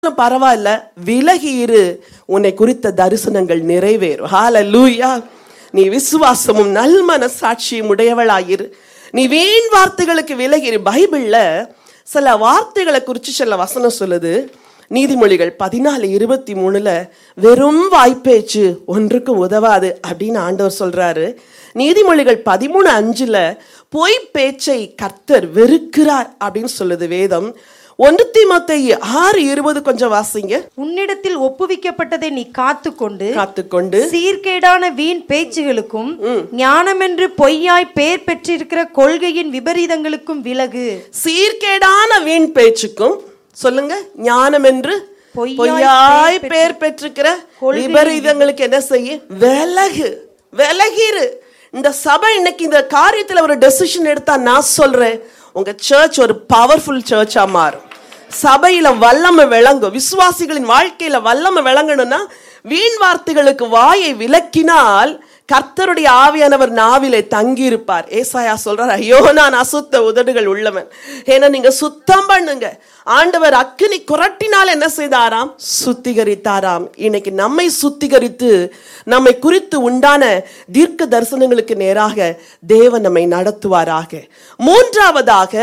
இருந்தாலும் பரவாயில்ல விலகி இரு உன்னை குறித்த தரிசனங்கள் நிறைவேறும் ஹalleluya நீ விசுவாசமும் நல்மன சாட்சியும் உடையவளாயிரு நீ வீண் வார்த்தைகளுக்கு விலகி இரு பைபிள்ல சில வார்த்தைகளை குறித்து சில வசனம் சொல்லுது நீதிமொழிகள் பதினாலு இருபத்தி மூணுல வெறும் வாய்ப்பேச்சு ஒன்றுக்கும் உதவாது அப்படின்னு ஆண்டவர் சொல்றாரு நீதிமொழிகள் பதிமூணு அஞ்சுல பொய் பேச்சை கர்த்தர் வெறுக்கிறார் அப்படின்னு சொல்லுது வேதம் ஒன்று தீமோத்தேயு ஆறு இருபது கொஞ்சம் வாசிங்க உன்னிடத்தில் ஒப்புவிக்கப்பட்டதை நீ காத்துக்கொண்டு காத்துக்கொண்டு சீர்கேடான வீண் பேச்சுகளுக்கும் ஞானமென்று பொய்யாய் பேர் பெற்றிருக்கிற கொள்கையின் விபரீதங்களுக்கும் விலகு சீர்கேடான வீண் பேச்சுக்கும் சொல்லுங்க ஞானம் என்று பொய்யாய் பொய்யாய் பேர் பெற்றிருக்கிற விபரீதங்களுக்கு என்ன செய்ய விலகு விலகிரு இந்த சபை இன்னைக்கு இந்த காரியத்துல ஒரு டெசிஷன் எடுத்தா நான் சொல்றேன் உங்க சர்ச் ஒரு பவர்ஃபுல் சர்ச்சா மாறும் சபையில வல்லமை விளங்கும் விசுவாசிகளின் வாழ்க்கையில வல்லமை விளங்கணும்னா வீண் வார்த்தைகளுக்கு வாயை விலக்கினால் கர்த்தருடைய ஆவியானவர் நாவிலே தங்கி இருப்பார் ஏசாயா சொல்றார் ஐயோ நான் அசுத்த உதடுகள் உள்ளவன் ஏன்னா நீங்க சுத்தம் பண்ணுங்க ஆண்டவர் அக்கினி குரட்டினால் என்ன செய்தாராம் சுத்திகரித்தாராம் இன்னைக்கு நம்மை சுத்திகரித்து நம்மை குறித்து உண்டான தீர்க்க தரிசனங்களுக்கு நேராக தேவன் நம்மை நடத்துவாராக மூன்றாவதாக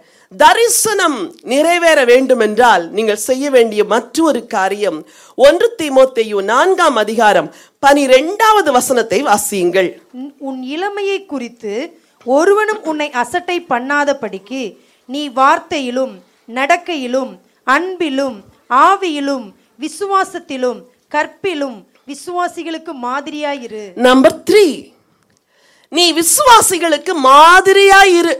தரிசனம் நிறைவேற வேண்டும் என்றால் நீங்கள் செய்ய வேண்டிய மற்றொரு காரியம் ஒன்று தீமோத்தேயு நான்காம் அதிகாரம் பனிரெண்டாவது வசனத்தை வாசியுங்கள் உன்- உன் இளமையை குறித்து ஒருவனும் உன்னை அசட்டை பண்ணாதபடிக்கு நீ வார்த்தையிலும் நடக்கையிலும் அன்பிலும் ஆவியிலும் விசுவாசத்திலும் கற்பிலும் விசுவாசிகளுக்கு மாதிரியாயிரு நம்பர் த்ரீ நீ விசுவாசிகளுக்கு மாதிரியா இரு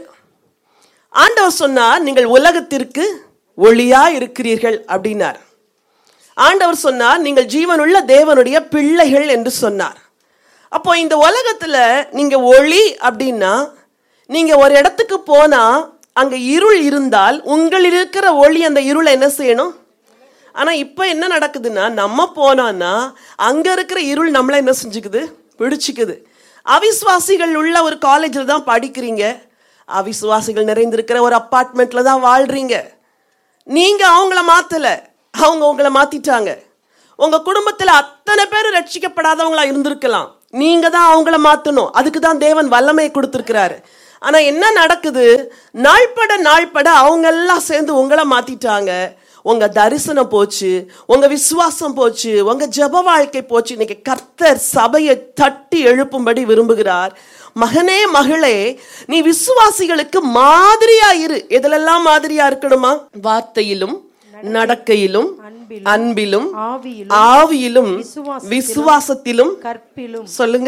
ஆண்டவர் சொன்னார் நீங்கள் உலகத்திற்கு ஒளியா இருக்கிறீர்கள் அப்படின்னார் ஆண்டவர் சொன்னார் நீங்கள் ஜீவனுள்ள தேவனுடைய பிள்ளைகள் என்று சொன்னார் அப்போ இந்த உலகத்துல நீங்க ஒளி அப்படின்னா நீங்க ஒரு இடத்துக்கு போனா அங்க இருள் இருந்தால் உங்களில் இருக்கிற ஒளி அந்த இருளை என்ன செய்யணும் ஆனா இப்ப என்ன நடக்குதுன்னா நம்ம போனோம்னா அங்க இருக்கிற இருள் நம்மள என்ன செஞ்சுக்குது பிடிச்சிக்குது அவிசுவாசிகள் உள்ள ஒரு காலேஜில் தான் படிக்கிறீங்க அவிசுவாசிகள் நிறைந்திருக்கிற ஒரு அப்பார்ட்மெண்ட்ல தான் வாழ்றீங்க நீங்க அவங்கள மாத்தல அவங்க உங்களை மாத்திட்டாங்க உங்க குடும்பத்துல அத்தனை பேர் ரட்சிக்கப்படாதவங்களா இருந்திருக்கலாம் நீங்க தான் அவங்கள மாத்தணும் அதுக்கு தான் தேவன் வல்லமை கொடுத்திருக்கிறாரு ஆனா என்ன நடக்குது நாள்பட நாள்பட அவங்க எல்லாம் சேர்ந்து உங்களை மாத்திட்டாங்க உங்க தரிசனம் போச்சு உங்க விசுவாசம் போச்சு உங்க ஜெப வாழ்க்கை போச்சு இன்னைக்கு கர்த்தர் சபையை தட்டி எழுப்பும்படி விரும்புகிறார் மகனே மகளே நீ விசுவாசிகளுக்கு மாதிரியா இரு எதுலெல்லாம் மாதிரியா இருக்கணுமா வார்த்தையிலும் நடக்கையிலும் அன்பிலும் ஆவியிலும் ஆவியிலும் விசுவாசத்திலும், விசுவாசத்திலும் கற்பிலும் சொல்லுங்க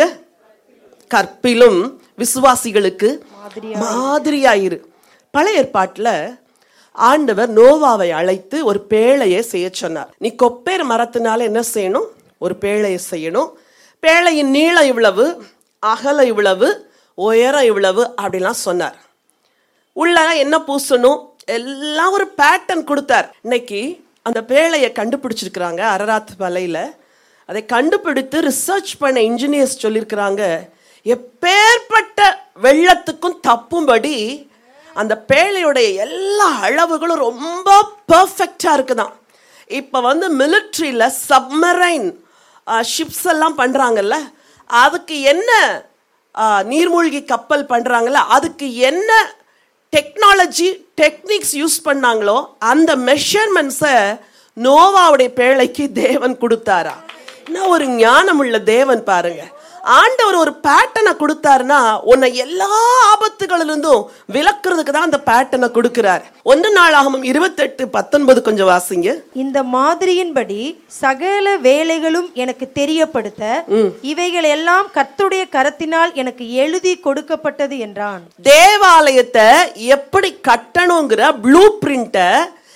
கற்பிலும் விசுவாசிகளுக்கு மாதிரியாயிரு பழைய ஏற்பாட்டுல ஆண்டவர் நோவாவை அழைத்து ஒரு பேழையை செய்ய சொன்னார் நீ கொப்பேர் மரத்தினால என்ன செய்யணும் ஒரு பேழையை செய்யணும் பேழையின் நீளம் இவ்வளவு அகலம் இவ்வளவு உயரம் இவ்வளவு அப்படிலாம் சொன்னார் உள்ள என்ன பூசணும் எல்லாம் ஒரு பேட்டர்ன் கொடுத்தார் இன்னைக்கு அந்த பேழையை கண்டுபிடிச்சிருக்கிறாங்க அரராத் மலையில அதை கண்டுபிடித்து ரிசர்ச் பண்ண இன்ஜினியர்ஸ் சொல்லியிருக்கிறாங்க எப்பேற்பட்ட வெள்ளத்துக்கும் தப்பும்படி அந்த பேழையுடைய எல்லா அளவுகளும் ரொம்ப பர்ஃபெக்டா இருக்குதாம் இப்போ வந்து மிலிட்ரியில் சப்மரைன் ஷிப்ஸ் எல்லாம் பண்றாங்கல்ல அதுக்கு என்ன ஆ, நீர்மூழ்கி கப்பல் பண்றாங்கல்ல அதுக்கு என்ன டெக்னாலஜி டெக்னிக்ஸ் யூஸ் பண்ணாங்களோ அந்த மெஷர்மெண்ட்ஸை நோவாவுடைய பேழைக்கு தேவன் கொடுத்தாரா என்ன ஒரு ஞானம் உள்ள தேவன் பாருங்க ஆண்டவர் ஒரு பேட்டனை கொடுத்தாருன்னா உன்னை எல்லா ஆபத்துகளிலிருந்தும் விலக்குறதுக்கு தான் அந்த பேட்டனை கொடுக்கிறார் ஒன்று நாளாகவும் இருபத்தெட்டு பத்தொன்பது கொஞ்சம் வாசிங்க இந்த மாதிரியின்படி சகல வேலைகளும் எனக்கு தெரியப்படுத்த இவைகள் எல்லாம் கர்த்தருடைய கரத்தினால் எனக்கு எழுதி கொடுக்கப்பட்டது என்றான் தேவாலயத்தை எப்படி கட்டணுங்கிற ப்ளூ பிரிண்ட்டை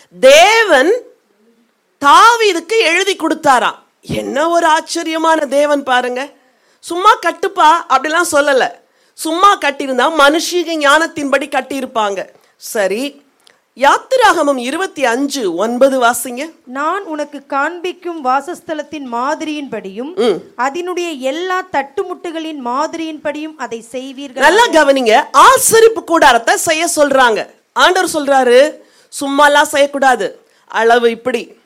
தேவன் தாவீதுக்கு எழுதி கொடுத்தாராம் என்ன ஒரு ஆச்சரியமான தேவன் பாருங்க சும்மா கட்டுப்பா அப்படிலாம் சொல்லல சும்மா கட்டியிருந்தா மனுஷிக ஞானத்தின்படி கட்டியிருப்பாங்க சரி யாத்திராகமம் இருபத்தி அஞ்சு ஒன்பது வாசிங்க நான் உனக்கு காண்பிக்கும் வாசஸ்தலத்தின் மாதிரியின்படியும் அதனுடைய எல்லா தட்டுமுட்டுகளின் மாதிரியின்படியும் அதை செய்வீர்கள் நல்லா கவனிங்க ஆசரிப்பு கூடாரத்தை செய்ய சொல்றாங்க ஆண்டவர் சொல்றாரு சும்மாலாம் செய்யக்கூடாது அளவு இப்படி